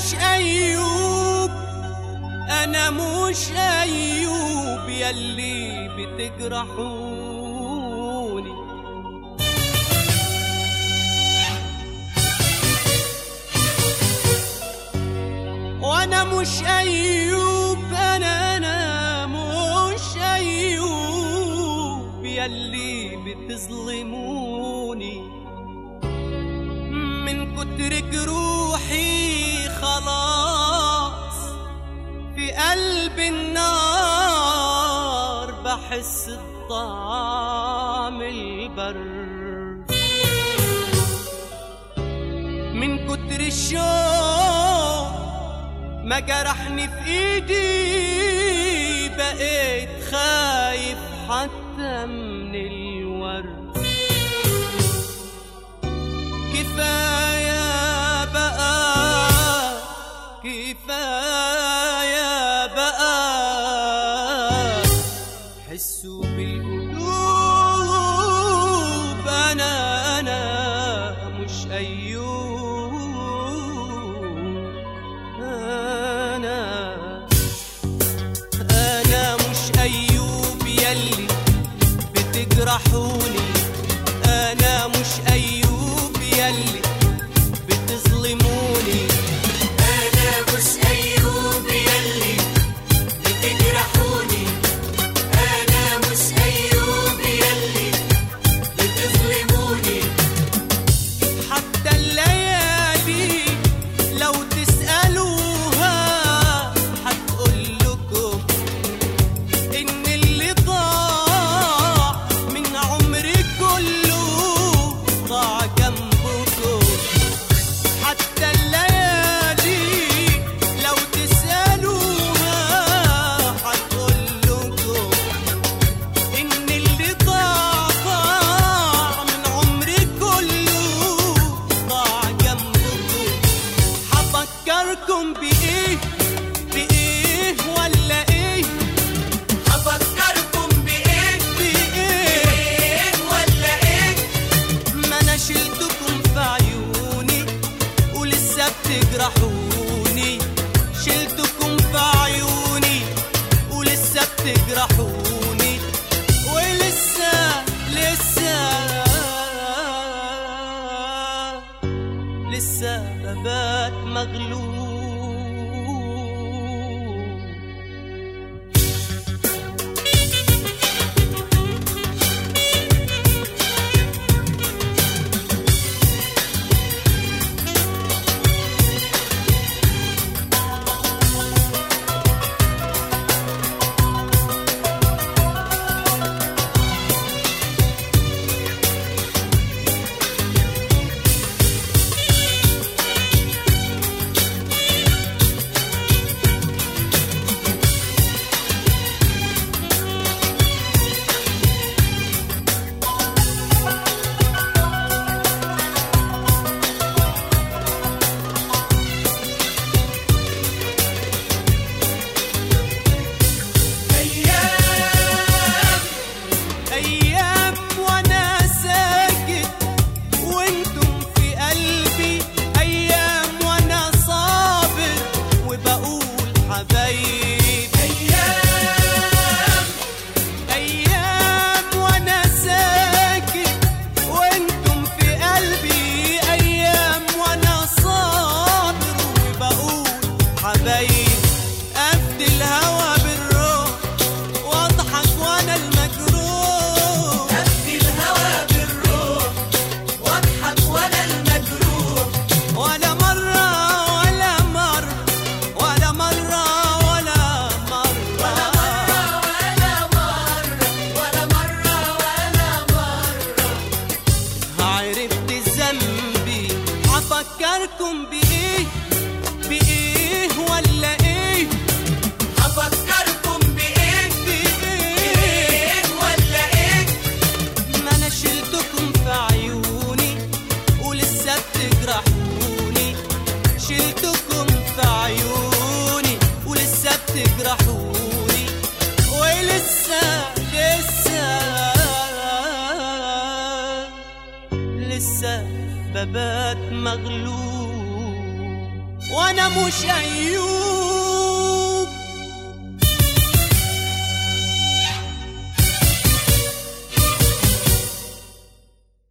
مش أيوب أنا مش أيوب يلي بتجرحوني وأنا مش أيوب أنا أنا مش أيوب يلي بتظلموني من كتر جروحي خلاص في قلب النار بحس بطعم البر من كتر الشوق ما جرحني في ايدي بقيت خايف حتى من الورد كفاية بقى كفاية بقى حسوا بالقلوب أنا أنا مش أيوب أنا أنا مش أيوب يلي بتجرحوني أنا مش أيوب يلي بتظلموني أنا مش أيوب يلي بتجرحوني أنا مش أيوب يلي بتظلموني حتى الليالي لو تسألوها هتقول لكم إن اللي ضاع من عمري كله ضاع جنبكم حتى الليالي لو تسألوها هتقول لكم إن اللي ضاع ضاع من عمري كله ضاع جنبكم هفكركم بإيه بإيه ولا إيه هفكركم بإيه بإيه إيه ولا إيه ما أنا شلتكم في عيوني ولسه بتجرحوني شلتكم في عيوني ولسه بتجرحوني ولسه لسه لسه ببات مغلوب أيام أيام وأنا ساكت وأنتم في قلبي أيام وأنا صابر وبقول حبايبي أيام أيام وأنا ساكت وأنتم في قلبي أيام وأنا صابر وبقول حبايبي أفدي الهوى بالروح وأضحك وأنا المجروح أفدي الهوى بالروح واضحك وأنا المجروح ولا مرة ولا مرة ولا مرة ولا مرة ولا مرة ولا مرة ولا مرة عرفت ذنبي هفكركم بإيه بإيه ولا إيه هفكركم بإيه بإيه إيه ولا إيه ما أنا شلتكم في عيوني ولسه بتجرحوني شلتكم في عيوني ولسه بتجرحوني ولسه لسه لسه ببات مغلوب وانا انا مش ايوب